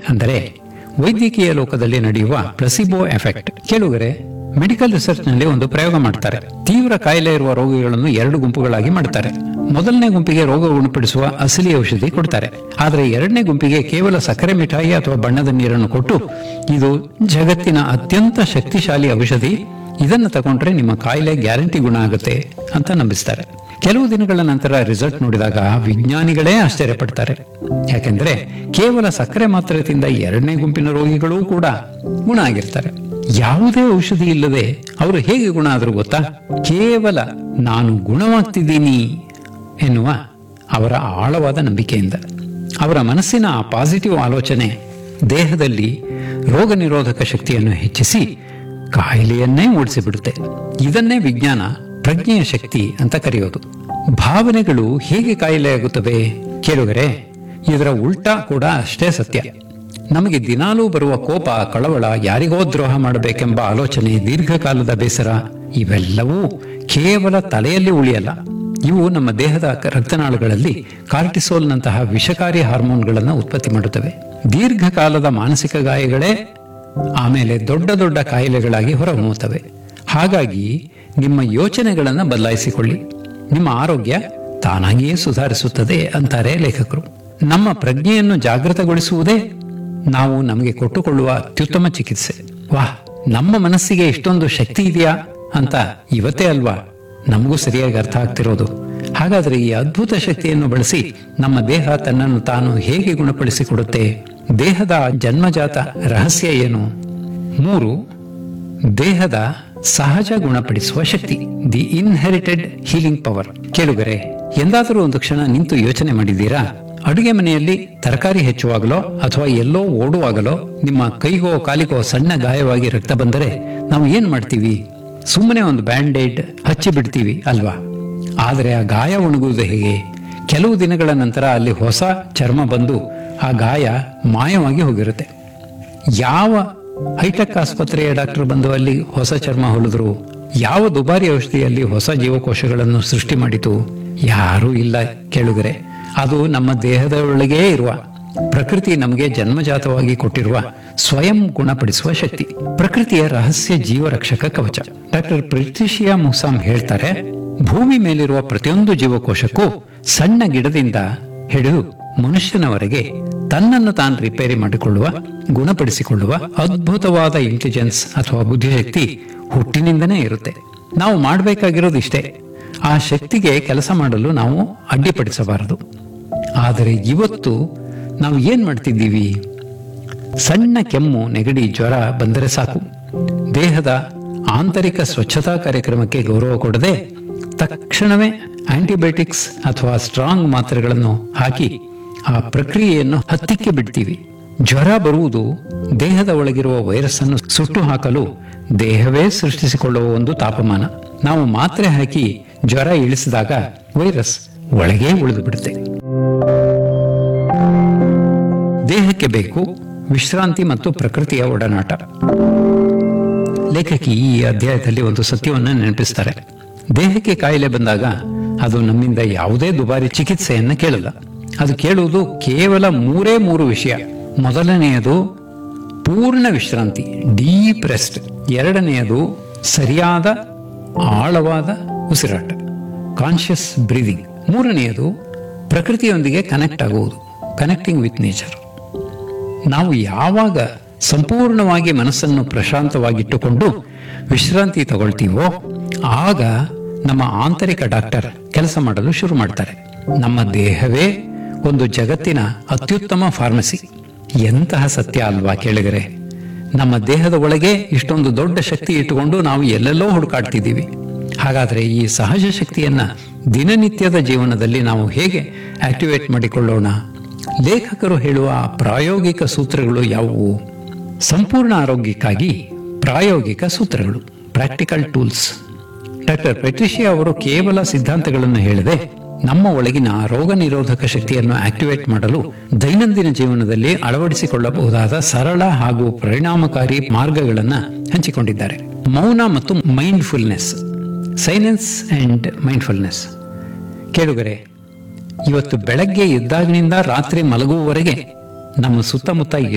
ಅಂದರೆ ವೈದ್ಯಕೀಯ ಲೋಕದಲ್ಲಿ ನಡೆಯುವ ಪ್ಲಸಿಬೋ ಎಫೆಕ್ಟ್ ಕೇಳುಗರೆ ಮೆಡಿಕಲ್ ರಿಸರ್ಚ್ ನಲ್ಲಿ ಒಂದು ಪ್ರಯೋಗ ಮಾಡ್ತಾರೆ ತೀವ್ರ ಕಾಯಿಲೆ ಇರುವ ರೋಗಿಗಳನ್ನು ಎರಡು ಗುಂಪುಗಳಾಗಿ ಮಾಡ್ತಾರೆ ಮೊದಲನೇ ಗುಂಪಿಗೆ ರೋಗ ಗುಣಪಡಿಸುವ ಅಸಲಿ ಔಷಧಿ ಕೊಡ್ತಾರೆ ಆದರೆ ಎರಡನೇ ಗುಂಪಿಗೆ ಕೇವಲ ಸಕ್ಕರೆ ಮಿಠಾಯಿ ಅಥವಾ ಬಣ್ಣದ ನೀರನ್ನು ಕೊಟ್ಟು ಇದು ಜಗತ್ತಿನ ಅತ್ಯಂತ ಶಕ್ತಿಶಾಲಿ ಔಷಧಿ ಇದನ್ನು ತಗೊಂಡ್ರೆ ನಿಮ್ಮ ಕಾಯಿಲೆ ಗ್ಯಾರಂಟಿ ಗುಣ ಆಗುತ್ತೆ ಅಂತ ನಂಬಿಸ್ತಾರೆ ಕೆಲವು ದಿನಗಳ ನಂತರ ರಿಸಲ್ಟ್ ನೋಡಿದಾಗ ವಿಜ್ಞಾನಿಗಳೇ ಆಶ್ಚರ್ಯಪಡ್ತಾರೆ ಯಾಕೆಂದ್ರೆ ಕೇವಲ ಸಕ್ಕರೆ ಮಾತ್ರೆ ತಿಂದ ಎರಡನೇ ಗುಂಪಿನ ರೋಗಿಗಳೂ ಕೂಡ ಗುಣ ಆಗಿರ್ತಾರೆ ಯಾವುದೇ ಔಷಧಿ ಇಲ್ಲದೆ ಅವರು ಹೇಗೆ ಗುಣ ಆದರೂ ಗೊತ್ತಾ ಕೇವಲ ನಾನು ಗುಣವಾಗ್ತಿದ್ದೀನಿ ಎನ್ನುವ ಅವರ ಆಳವಾದ ನಂಬಿಕೆಯಿಂದ ಅವರ ಮನಸ್ಸಿನ ಆ ಪಾಸಿಟಿವ್ ಆಲೋಚನೆ ದೇಹದಲ್ಲಿ ರೋಗ ನಿರೋಧಕ ಶಕ್ತಿಯನ್ನು ಹೆಚ್ಚಿಸಿ ಕಾಯಿಲೆಯನ್ನೇ ಓಡಿಸಿಬಿಡುತ್ತೆ ಇದನ್ನೇ ವಿಜ್ಞಾನ ಪ್ರಜ್ಞೆಯ ಶಕ್ತಿ ಅಂತ ಕರೆಯೋದು ಭಾವನೆಗಳು ಹೇಗೆ ಕಾಯಿಲೆಯಾಗುತ್ತವೆ ಕೇಳುಗರೆ ಇದರ ಉಲ್ಟಾ ಕೂಡ ಅಷ್ಟೇ ಸತ್ಯ ನಮಗೆ ದಿನಾಲೂ ಬರುವ ಕೋಪ ಕಳವಳ ಯಾರಿಗೋ ದ್ರೋಹ ಮಾಡಬೇಕೆಂಬ ಆಲೋಚನೆ ದೀರ್ಘಕಾಲದ ಬೇಸರ ಇವೆಲ್ಲವೂ ಕೇವಲ ತಲೆಯಲ್ಲಿ ಉಳಿಯಲ್ಲ ಇವು ನಮ್ಮ ದೇಹದ ರಕ್ತನಾಳಗಳಲ್ಲಿ ಕಾರ್ಟಿಸೋಲ್ನಂತಹ ವಿಷಕಾರಿ ಹಾರ್ಮೋನ್ಗಳನ್ನು ಉತ್ಪತ್ತಿ ಮಾಡುತ್ತವೆ ದೀರ್ಘಕಾಲದ ಮಾನಸಿಕ ಗಾಯಗಳೇ ಆಮೇಲೆ ದೊಡ್ಡ ದೊಡ್ಡ ಕಾಯಿಲೆಗಳಾಗಿ ಹೊರಹೊಮ್ಮುತ್ತವೆ ಹಾಗಾಗಿ ನಿಮ್ಮ ಯೋಚನೆಗಳನ್ನು ಬದಲಾಯಿಸಿಕೊಳ್ಳಿ ನಿಮ್ಮ ಆರೋಗ್ಯ ತಾನಾಗಿಯೇ ಸುಧಾರಿಸುತ್ತದೆ ಅಂತಾರೆ ಲೇಖಕರು ನಮ್ಮ ಪ್ರಜ್ಞೆಯನ್ನು ಜಾಗೃತಗೊಳಿಸುವುದೇ ನಾವು ನಮಗೆ ಕೊಟ್ಟುಕೊಳ್ಳುವ ಅತ್ಯುತ್ತಮ ಚಿಕಿತ್ಸೆ ವಾಹ್ ನಮ್ಮ ಮನಸ್ಸಿಗೆ ಇಷ್ಟೊಂದು ಶಕ್ತಿ ಇದೆಯಾ ಅಂತ ಇವತ್ತೇ ಅಲ್ವಾ ನಮಗೂ ಸರಿಯಾಗಿ ಅರ್ಥ ಆಗ್ತಿರೋದು ಹಾಗಾದ್ರೆ ಈ ಅದ್ಭುತ ಶಕ್ತಿಯನ್ನು ಬಳಸಿ ನಮ್ಮ ದೇಹ ತನ್ನನ್ನು ತಾನು ಹೇಗೆ ಗುಣಪಡಿಸಿಕೊಡುತ್ತೆ ದೇಹದ ಜನ್ಮಜಾತ ರಹಸ್ಯ ಏನು ಮೂರು ದೇಹದ ಸಹಜ ಗುಣಪಡಿಸುವ ಶಕ್ತಿ ದಿ ಇನ್ಹೆರಿಟೆಡ್ ಹೀಲಿಂಗ್ ಪವರ್ ಕೇಳುಗರೆ ಎಂದಾದರೂ ಒಂದು ಕ್ಷಣ ನಿಂತು ಯೋಚನೆ ಮಾಡಿದ್ದೀರಾ ಅಡುಗೆ ಮನೆಯಲ್ಲಿ ತರಕಾರಿ ಹೆಚ್ಚುವಾಗಲೋ ಅಥವಾ ಎಲ್ಲೋ ಓಡುವಾಗಲೋ ನಿಮ್ಮ ಕೈಗೋ ಕಾಲಿಗೋ ಸಣ್ಣ ಗಾಯವಾಗಿ ರಕ್ತ ಬಂದರೆ ನಾವು ಏನ್ ಮಾಡ್ತೀವಿ ಸುಮ್ಮನೆ ಒಂದು ಬ್ಯಾಂಡೇಡ್ ಹಚ್ಚಿ ಬಿಡ್ತೀವಿ ಅಲ್ವಾ ಆದರೆ ಆ ಗಾಯ ಒಣಗುವುದು ಹೇಗೆ ಕೆಲವು ದಿನಗಳ ನಂತರ ಅಲ್ಲಿ ಹೊಸ ಚರ್ಮ ಬಂದು ಆ ಗಾಯ ಮಾಯವಾಗಿ ಹೋಗಿರುತ್ತೆ ಯಾವ ಹೈಟೆಕ್ ಆಸ್ಪತ್ರೆಯ ಡಾಕ್ಟರ್ ಬಂದು ಅಲ್ಲಿ ಹೊಸ ಚರ್ಮ ಹೊಲಿದ್ರು ಯಾವ ದುಬಾರಿ ಔಷಧಿಯಲ್ಲಿ ಹೊಸ ಜೀವಕೋಶಗಳನ್ನು ಸೃಷ್ಟಿ ಮಾಡಿತು ಯಾರೂ ಇಲ್ಲ ಕೇಳುಗರೆ ಅದು ನಮ್ಮ ದೇಹದ ಒಳಗೇ ಇರುವ ಪ್ರಕೃತಿ ನಮಗೆ ಜನ್ಮಜಾತವಾಗಿ ಕೊಟ್ಟಿರುವ ಸ್ವಯಂ ಗುಣಪಡಿಸುವ ಶಕ್ತಿ ಪ್ರಕೃತಿಯ ರಹಸ್ಯ ಜೀವರಕ್ಷಕ ಕವಚ ಡಾಕ್ಟರ್ ಪ್ರಿಟಿಷಿಯಾ ಮುಸಾಮ್ ಹೇಳ್ತಾರೆ ಭೂಮಿ ಮೇಲಿರುವ ಪ್ರತಿಯೊಂದು ಜೀವಕೋಶಕ್ಕೂ ಸಣ್ಣ ಗಿಡದಿಂದ ಹಿಡಿದು ಮನುಷ್ಯನವರೆಗೆ ತನ್ನನ್ನು ತಾನು ರಿಪೇರಿ ಮಾಡಿಕೊಳ್ಳುವ ಗುಣಪಡಿಸಿಕೊಳ್ಳುವ ಅದ್ಭುತವಾದ ಇಂಟೆಲಿಜೆನ್ಸ್ ಅಥವಾ ಬುದ್ಧಿಶಕ್ತಿ ಹುಟ್ಟಿನಿಂದನೇ ಇರುತ್ತೆ ನಾವು ಮಾಡಬೇಕಾಗಿರೋದು ಇಷ್ಟೇ ಆ ಶಕ್ತಿಗೆ ಕೆಲಸ ಮಾಡಲು ನಾವು ಅಡ್ಡಿಪಡಿಸಬಾರದು ಆದರೆ ಇವತ್ತು ನಾವು ಏನ್ ಮಾಡ್ತಿದ್ದೀವಿ ಸಣ್ಣ ಕೆಮ್ಮು ನೆಗಡಿ ಜ್ವರ ಬಂದರೆ ಸಾಕು ದೇಹದ ಆಂತರಿಕ ಸ್ವಚ್ಛತಾ ಕಾರ್ಯಕ್ರಮಕ್ಕೆ ಗೌರವ ಕೊಡದೆ ತಕ್ಷಣವೇ ಆಂಟಿಬಯೋಟಿಕ್ಸ್ ಅಥವಾ ಸ್ಟ್ರಾಂಗ್ ಮಾತ್ರೆಗಳನ್ನು ಹಾಕಿ ಆ ಪ್ರಕ್ರಿಯೆಯನ್ನು ಹತ್ತಿಕ್ಕೆ ಬಿಡ್ತೀವಿ ಜ್ವರ ಬರುವುದು ದೇಹದ ಒಳಗಿರುವ ವೈರಸ್ ಅನ್ನು ಸುಟ್ಟು ಹಾಕಲು ದೇಹವೇ ಸೃಷ್ಟಿಸಿಕೊಳ್ಳುವ ಒಂದು ತಾಪಮಾನ ನಾವು ಮಾತ್ರೆ ಹಾಕಿ ಜ್ವರ ಇಳಿಸಿದಾಗ ವೈರಸ್ ಒಳಗೇ ಉಳಿದು ಬಿಡುತ್ತೆ ದೇಹಕ್ಕೆ ಬೇಕು ವಿಶ್ರಾಂತಿ ಮತ್ತು ಪ್ರಕೃತಿಯ ಒಡನಾಟ ಲೇಖಕಿ ಈ ಅಧ್ಯಾಯದಲ್ಲಿ ಒಂದು ಸತ್ಯವನ್ನು ನೆನಪಿಸ್ತಾರೆ ದೇಹಕ್ಕೆ ಕಾಯಿಲೆ ಬಂದಾಗ ಅದು ನಮ್ಮಿಂದ ಯಾವುದೇ ದುಬಾರಿ ಚಿಕಿತ್ಸೆಯನ್ನ ಕೇಳಲ್ಲ ಅದು ಕೇಳುವುದು ಕೇವಲ ಮೂರೇ ಮೂರು ವಿಷಯ ಮೊದಲನೆಯದು ಪೂರ್ಣ ವಿಶ್ರಾಂತಿ ಡೀಪ್ ರೆಸ್ಟ್ ಎರಡನೆಯದು ಸರಿಯಾದ ಆಳವಾದ ಉಸಿರಾಟ ಕಾನ್ಷಿಯಸ್ ಬ್ರೀದಿಂಗ್ ಮೂರನೆಯದು ಪ್ರಕೃತಿಯೊಂದಿಗೆ ಕನೆಕ್ಟ್ ಆಗುವುದು ಕನೆಕ್ಟಿಂಗ್ ವಿತ್ ನೇಚರ್ ನಾವು ಯಾವಾಗ ಸಂಪೂರ್ಣವಾಗಿ ಮನಸ್ಸನ್ನು ಪ್ರಶಾಂತವಾಗಿಟ್ಟುಕೊಂಡು ವಿಶ್ರಾಂತಿ ತಗೊಳ್ತೀವೋ ಆಗ ನಮ್ಮ ಆಂತರಿಕ ಡಾಕ್ಟರ್ ಕೆಲಸ ಮಾಡಲು ಶುರು ಮಾಡ್ತಾರೆ ನಮ್ಮ ದೇಹವೇ ಒಂದು ಜಗತ್ತಿನ ಅತ್ಯುತ್ತಮ ಫಾರ್ಮಸಿ ಎಂತಹ ಸತ್ಯ ಅಲ್ವಾ ಕೇಳಿದರೆ ನಮ್ಮ ದೇಹದ ಒಳಗೆ ಇಷ್ಟೊಂದು ದೊಡ್ಡ ಶಕ್ತಿ ಇಟ್ಟುಕೊಂಡು ನಾವು ಎಲ್ಲೆಲ್ಲೋ ಹುಡುಕಾಡ್ತಿದ್ದೀವಿ ಹಾಗಾದರೆ ಈ ಸಹಜ ಶಕ್ತಿಯನ್ನ ದಿನನಿತ್ಯದ ಜೀವನದಲ್ಲಿ ನಾವು ಹೇಗೆ ಆಕ್ಟಿವೇಟ್ ಮಾಡಿಕೊಳ್ಳೋಣ ಲೇಖಕರು ಹೇಳುವ ಪ್ರಾಯೋಗಿಕ ಸೂತ್ರಗಳು ಯಾವುವು ಸಂಪೂರ್ಣ ಆರೋಗ್ಯಕ್ಕಾಗಿ ಪ್ರಾಯೋಗಿಕ ಸೂತ್ರಗಳು ಪ್ರಾಕ್ಟಿಕಲ್ ಟೂಲ್ಸ್ ಡಾಕ್ಟರ್ ಪೆಟ್ರಿಷಿಯಾ ಅವರು ಕೇವಲ ಸಿದ್ಧಾಂತಗಳನ್ನು ಹೇಳದೆ ನಮ್ಮ ಒಳಗಿನ ರೋಗ ನಿರೋಧಕ ಶಕ್ತಿಯನ್ನು ಆಕ್ಟಿವೇಟ್ ಮಾಡಲು ದೈನಂದಿನ ಜೀವನದಲ್ಲಿ ಅಳವಡಿಸಿಕೊಳ್ಳಬಹುದಾದ ಸರಳ ಹಾಗೂ ಪರಿಣಾಮಕಾರಿ ಮಾರ್ಗಗಳನ್ನು ಹಂಚಿಕೊಂಡಿದ್ದಾರೆ ಮೌನ ಮತ್ತು ಮೈಂಡ್ಫುಲ್ನೆಸ್ ಸೈಲೆನ್ಸ್ ಅಂಡ್ ಮೈಂಡ್ಫುಲ್ನೆಸ್ ಕೇಳುಗರೆ ಇವತ್ತು ಬೆಳಗ್ಗೆ ಎದ್ದಾಗಿನಿಂದ ರಾತ್ರಿ ಮಲಗುವವರೆಗೆ ನಮ್ಮ ಸುತ್ತಮುತ್ತ